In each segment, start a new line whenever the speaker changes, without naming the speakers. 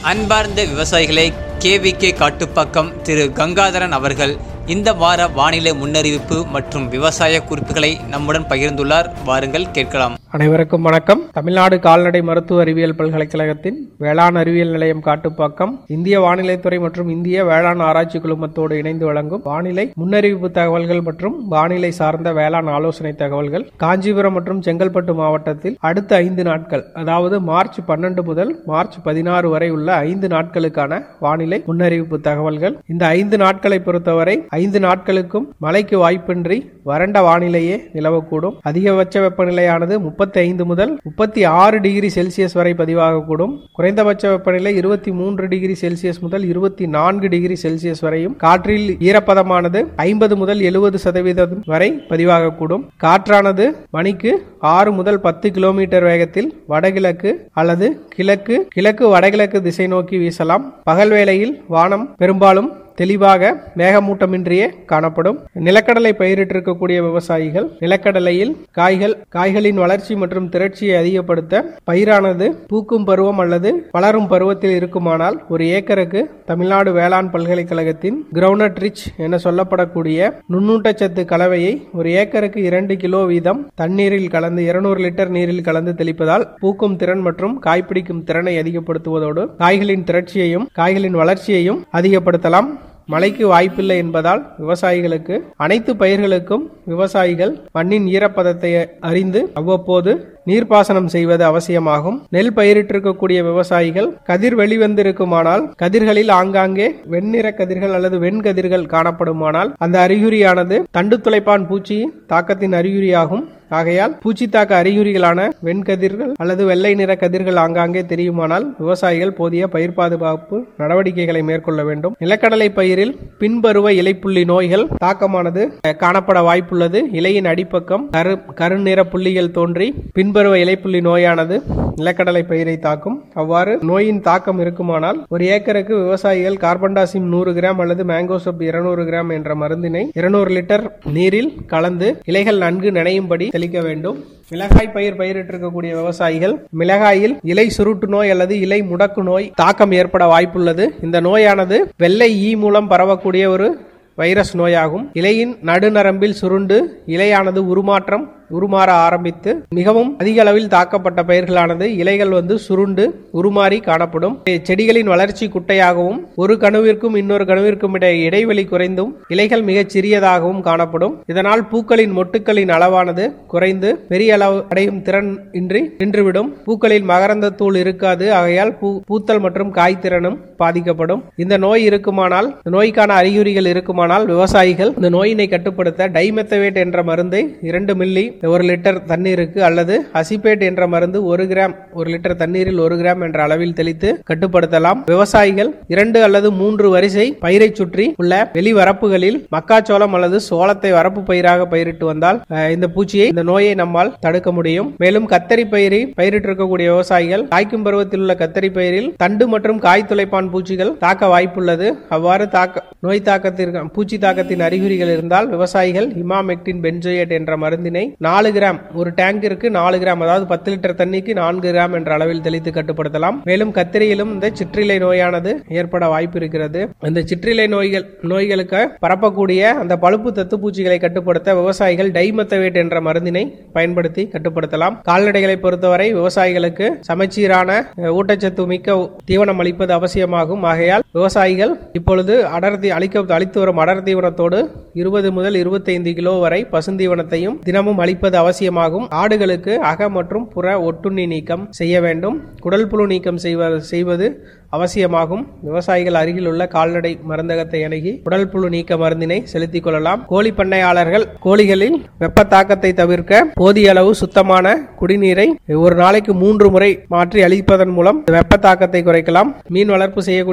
அன்பார்ந்த விவசாயிகளை கேவிகே காட்டுப்பாக்கம் திரு கங்காதரன் அவர்கள் இந்த வார வானிலை முன்னறிவிப்பு மற்றும் விவசாய குறிப்புகளை நம்முடன் பகிர்ந்துள்ளார் வாருங்கள் கேட்கலாம்
அனைவருக்கும் வணக்கம் தமிழ்நாடு கால்நடை மருத்துவ அறிவியல் பல்கலைக்கழகத்தின் வேளாண் அறிவியல் நிலையம் காட்டுப்பாக்கம் இந்திய வானிலைத்துறை மற்றும் இந்திய வேளாண் ஆராய்ச்சி குழுமத்தோடு இணைந்து வழங்கும் வானிலை முன்னறிவிப்பு தகவல்கள் மற்றும் வானிலை சார்ந்த வேளாண் ஆலோசனை தகவல்கள் காஞ்சிபுரம் மற்றும் செங்கல்பட்டு மாவட்டத்தில் அடுத்த ஐந்து நாட்கள் அதாவது மார்ச் பன்னெண்டு முதல் மார்ச் பதினாறு வரை உள்ள ஐந்து நாட்களுக்கான வானிலை முன்னறிவிப்பு தகவல்கள் இந்த ஐந்து நாட்களை பொறுத்தவரை ஐந்து நாட்களுக்கும் மழைக்கு வாய்ப்பின்றி வறண்ட வானிலையே நிலவக்கூடும் அதிகபட்ச வெப்பநிலையானது முப்பத்தி ஐந்து முதல் முப்பத்தி ஆறு டிகிரி செல்சியஸ் வரை பதிவாகக்கூடும் குறைந்தபட்ச வெப்பநிலை இருபத்தி மூன்று டிகிரி செல்சியஸ் முதல் இருபத்தி நான்கு டிகிரி செல்சியஸ் வரையும் காற்றில் ஈரப்பதமானது ஐம்பது முதல் எழுபது சதவீதம் வரை பதிவாகக்கூடும் காற்றானது மணிக்கு ஆறு முதல் பத்து கிலோமீட்டர் வேகத்தில் வடகிழக்கு அல்லது கிழக்கு கிழக்கு வடகிழக்கு திசை நோக்கி வீசலாம் பகல் வேளையில் வானம் பெரும்பாலும் தெளிவாக மேகமூட்டமின்றியே காணப்படும் நிலக்கடலை பயிரிட்டிருக்கக்கூடிய விவசாயிகள் நிலக்கடலையில் காய்கள் காய்களின் வளர்ச்சி மற்றும் திரட்சியை அதிகப்படுத்த பயிரானது பூக்கும் பருவம் அல்லது வளரும் பருவத்தில் இருக்குமானால் ஒரு ஏக்கருக்கு தமிழ்நாடு வேளாண் பல்கலைக்கழகத்தின் கிரவுனட் ரிச் என சொல்லப்படக்கூடிய நுண்ணூட்டச்சத்து கலவையை ஒரு ஏக்கருக்கு இரண்டு கிலோ வீதம் தண்ணீரில் கலந்து இருநூறு லிட்டர் நீரில் கலந்து தெளிப்பதால் பூக்கும் திறன் மற்றும் காய்பிடிக்கும் திறனை அதிகப்படுத்துவதோடு காய்களின் திரட்சியையும் காய்களின் வளர்ச்சியையும் அதிகப்படுத்தலாம் மழைக்கு வாய்ப்பில்லை என்பதால் விவசாயிகளுக்கு அனைத்து பயிர்களுக்கும் விவசாயிகள் மண்ணின் ஈரப்பதத்தை அறிந்து அவ்வப்போது நீர்ப்பாசனம் செய்வது அவசியமாகும் நெல் பயிரிட்டிருக்கக்கூடிய விவசாயிகள் கதிர் வெளிவந்திருக்குமானால் கதிர்களில் ஆங்காங்கே வெண்ணிற கதிர்கள் அல்லது வெண்கதிர்கள் காணப்படுமானால் அந்த அறிகுறியானது தண்டு துளைப்பான் பூச்சி தாக்கத்தின் அறிகுறியாகும் ஆகையால் பூச்சி தாக்க அறிகுறிகளான வெண்கதிர்கள் அல்லது வெள்ளை நிற கதிர்கள் ஆங்காங்கே தெரியுமானால் விவசாயிகள் போதிய பயிர் பாதுகாப்பு நடவடிக்கைகளை மேற்கொள்ள வேண்டும் நிலக்கடலை பயிரில் பின்பருவ இலைப்புள்ளி நோய்கள் தாக்கமானது காணப்பட வாய்ப்புள்ளது இலையின் அடிப்பக்கம் கரு கருநிற புள்ளிகள் தோன்றி பின்பருவ இலைப்புள்ளி நோயானது நிலக்கடலை பயிரை தாக்கும் அவ்வாறு நோயின் தாக்கம் இருக்குமானால் ஒரு ஏக்கருக்கு விவசாயிகள் கார்பன்டாசிம் நூறு கிராம் அல்லது மேங்கோசப் இருநூறு கிராம் என்ற மருந்தினை இருநூறு லிட்டர் நீரில் கலந்து இலைகள் நன்கு நனையும்படி தெளிக்க வேண்டும் மிளகாய் பயிர் பயிரிட்டிருக்கக்கூடிய விவசாயிகள் மிளகாயில் இலை சுருட்டு நோய் அல்லது இலை முடக்கு நோய் தாக்கம் ஏற்பட வாய்ப்புள்ளது இந்த நோயானது வெள்ளை ஈ மூலம் பரவக்கூடிய ஒரு வைரஸ் நோயாகும் இலையின் நடுநரம்பில் சுருண்டு இலையானது உருமாற்றம் உருமாற ஆரம்பித்து மிகவும் அதிக அளவில் தாக்கப்பட்ட பயிர்களானது இலைகள் வந்து சுருண்டு உருமாறி காணப்படும் செடிகளின் வளர்ச்சி குட்டையாகவும் ஒரு கணுவிற்கும் இன்னொரு கணுவிற்கும் இடையே இடைவெளி குறைந்தும் இலைகள் மிகச் சிறியதாகவும் காணப்படும் இதனால் பூக்களின் மொட்டுக்களின் அளவானது குறைந்து பெரிய அளவு அடையும் திறன் இன்றி நின்றுவிடும் பூக்களில் மகரந்த தூள் இருக்காது ஆகையால் பூ பூத்தல் மற்றும் காய்த்திறனும் பாதிக்கப்படும் இந்த நோய் இருக்குமானால் நோய்க்கான அறிகுறிகள் இருக்குமானால் விவசாயிகள் இந்த நோயினை கட்டுப்படுத்த டைமெத்தவேட் என்ற மருந்தை இரண்டு மில்லி ஒரு லிட்டர் தண்ணீருக்கு அல்லது அசிபேட் என்ற மருந்து ஒரு கிராம் ஒரு லிட்டர் தண்ணீரில் ஒரு கிராம் என்ற அளவில் தெளித்து கட்டுப்படுத்தலாம் விவசாயிகள் இரண்டு அல்லது மூன்று வரிசை பயிரை சுற்றி உள்ள வெளி வரப்புகளில் மக்காச்சோளம் அல்லது சோளத்தை வரப்பு பயிராக பயிரிட்டு வந்தால் அஹ், இந்த பூச்சியை இந்த நோயை நம்மால் தடுக்க முடியும் மேலும் கத்தரி பயிரை பயிரிட்டிருக்கக்கூடிய விவசாயிகள் காய்க்கும் பருவத்தில் உள்ள கத்தரி பயிரில் தண்டு மற்றும் காய் துளைப்பான் பூச்சிகள் தாக்க வாய்ப்புள்ளது அவ்வாறு தாக்க நோய் தாக்கத்திற்கு பூச்சி தாக்கத்தின் அறிகுறிகள் இருந்தால் விவசாயிகள் இமாமெக்டின் பென்ஜோயேட் என்ற மருந்தினை நாலு கிராம் ஒரு டேங்கிற்கு நாலு கிராம் அதாவது பத்து லிட்டர் தண்ணிக்கு நான்கு கிராம் என்ற அளவில் தெளித்து கட்டுப்படுத்தலாம் மேலும் கத்திரியிலும் இந்த சிற்றிலை நோயானது ஏற்பட வாய்ப்பு இருக்கிறது இந்த சிற்றிலை நோய்கள் நோய்களுக்கு பரப்பக்கூடிய அந்த பழுப்பு தத்து பூச்சிகளை கட்டுப்படுத்த விவசாயிகள் டைமத்தவேட் என்ற மருந்தினை பயன்படுத்தி கட்டுப்படுத்தலாம் கால்நடைகளை பொறுத்தவரை விவசாயிகளுக்கு சமச்சீரான அஹ், ஊட்டச்சத்து மிக்க தீவனம் அளிப்பது அவசியமாகும் ஆகையால் விவசாயிகள் இப்பொழுது அடர்த்தி அளிக்க அளித்து வரும் அடர் தீவனத்தோடு இருபது முதல் இருபத்தைந்து கிலோ வரை பசுந்தீவனத்தையும் தினமும் அளிப்பது அவசியமாகும் ஆடுகளுக்கு அக மற்றும் புற ஒட்டுண்ணி நீக்கம் செய்ய வேண்டும் குடல் புழு நீக்கம் செய்வ செய்வது அவசியமாகும் விவசாயிகள் அருகில் உள்ள கால்நடை மருந்தகத்தை அணுகி உடல் புழு நீக்க மருந்தினை செலுத்திக் கொள்ளலாம் கோழி பண்ணையாளர்கள் கோழிகளில் வெப்ப தாக்கத்தை தவிர்க்க போதிய அளவு சுத்தமான குடிநீரை ஒரு நாளைக்கு மூன்று முறை மாற்றி அளிப்பதன் மூலம் வெப்ப தாக்கத்தை குறைக்கலாம் மீன் வளர்ப்பு செய்யக்கூடிய விவசாயிகள்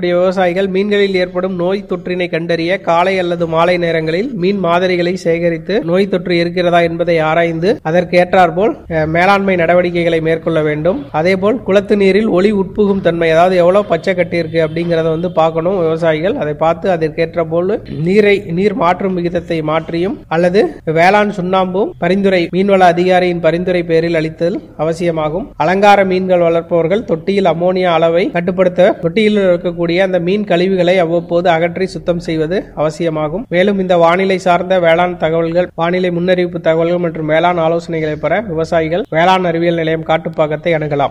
விவசாயிகள் மீன்களில் ஏற்படும் நோய் தொற்றினை கண்டறிய காலை அல்லது மாலை நேரங்களில் மீன் மாதிரிகளை சேகரித்து நோய் தொற்று இருக்கிறதா என்பதை ஆராய்ந்து அதற்கு ஏற்றாற்போல் அஹ், மேலாண்மை நடவடிக்கைகளை மேற்கொள்ள வேண்டும் அதேபோல் குளத்து நீரில் ஒளி உட்புகும் தன்மை அதாவது எவ்வளவு பச்சை கட்டி இருக்கு அப்படிங்கறத வந்து பார்க்கணும் விவசாயிகள் அதை பார்த்து அதற்கேற்ற போல் நீரை நீர் மாற்றும் விகிதத்தை மாற்றியும் அல்லது வேளாண் சுண்ணாம்பும் பரிந்துரை மீன்வள அதிகாரியின் பரிந்துரை பேரில் அளித்தல் அவசியமாகும் அலங்கார மீன்கள் வளர்ப்பவர்கள் தொட்டியில் அமோனியா அளவை கட்டுப்படுத்த தொட்டியில் இருக்கக்கூடிய அந்த மீன் கழிவுகளை அவ்வப்போது அகற்றி சுத்தம் செய்வது அவசியமாகும் மேலும் இந்த வானிலை சார்ந்த வேளாண் தகவல்கள் வானிலை முன்னறிவிப்பு தகவல்கள் மற்றும் வேளாண் ஆலோசனைகளை பெற விவசாயிகள் வேளாண் அறிவியல் நிலையம் காட்டுப்பாக்கத்தை அணுகலாம்